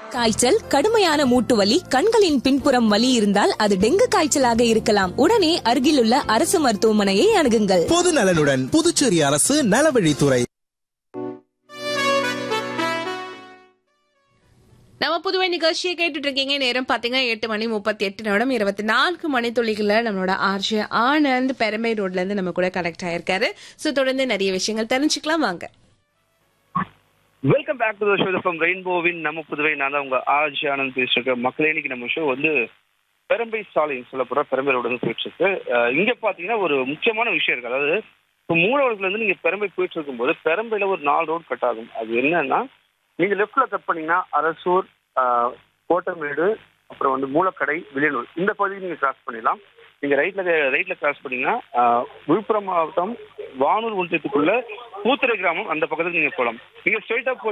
காய்ச்சல் கடுமையான மூட்டு வலி கண்களின் பின்புறம் வலி இருந்தால் அது டெங்கு காய்ச்சலாக இருக்கலாம் உடனே அருகிலுள்ள அரசு மருத்துவமனையை அணுகுங்கள் பொது நலனுடன் புதுச்சேரி அரசு நலவழித்துறை நம்ம புதுவை நிகழ்ச்சியை கேட்டுட்டு இருக்கீங்க நேரம் பாத்தீங்கன்னா எட்டு மணி முப்பத்தி எட்டு நிமிடம் இருபத்தி நான்கு மணி துளிகள்ல நம்மளோட ஆர்ஜே ஆனந்த் பெருமை ரோட்ல இருந்து நம்ம கூட கனெக்ட் ஆயிருக்காரு சோ தொடர்ந்து நிறைய விஷயங்கள் தெரிஞ்சுக்கலாம் வாங்க welcome back to the show from ரெயின்போவின் நம்ம புதுவை நான் தான் உங்க ஆர்ஜி ஆனந்த் பேசிட்டு இருக்கேன் மக்களே இன்னைக்கு நம்ம ஷோ வந்து பெரம்பை சாலைன்னு சொல்லப்படுற பெரம்பை ரோடு வந்து போயிட்டு இருக்கு அஹ் இங்க பாத்தீங்கன்னா ஒரு முக்கியமான விஷயம் இருக்கு அதாவது இப்போ மூலவரத்துல இருந்து நீங்க பெரம்பை போயிட்டு இருக்கும்போது பெரம்பையில ஒரு நாலு ரோடு கட் ஆகும் அது என்னன்னா நீங்க லெஃப்ட்ல கட் பண்ணீங்கன்னா அரசூர் அஹ், கோட்டமேடு அப்புறம் வந்து மூலக்கடை வில்லியனூர் இந்த பகுதியை நீங்க கிராஸ் பண்ணிடலாம் நீங்க ரைட்ல ரைட்ல கிராஸ் பண்ணீங்கன்னா அஹ், விழுப்புரம் மாவட்டம் வானூர் ஒன்றியத்துக்குள்ள பூத்துறை கிராமம் அந்த பக்கத்துக்கு நீங்க போகலாம் நீங்க ஸ்ட்ரைட்டா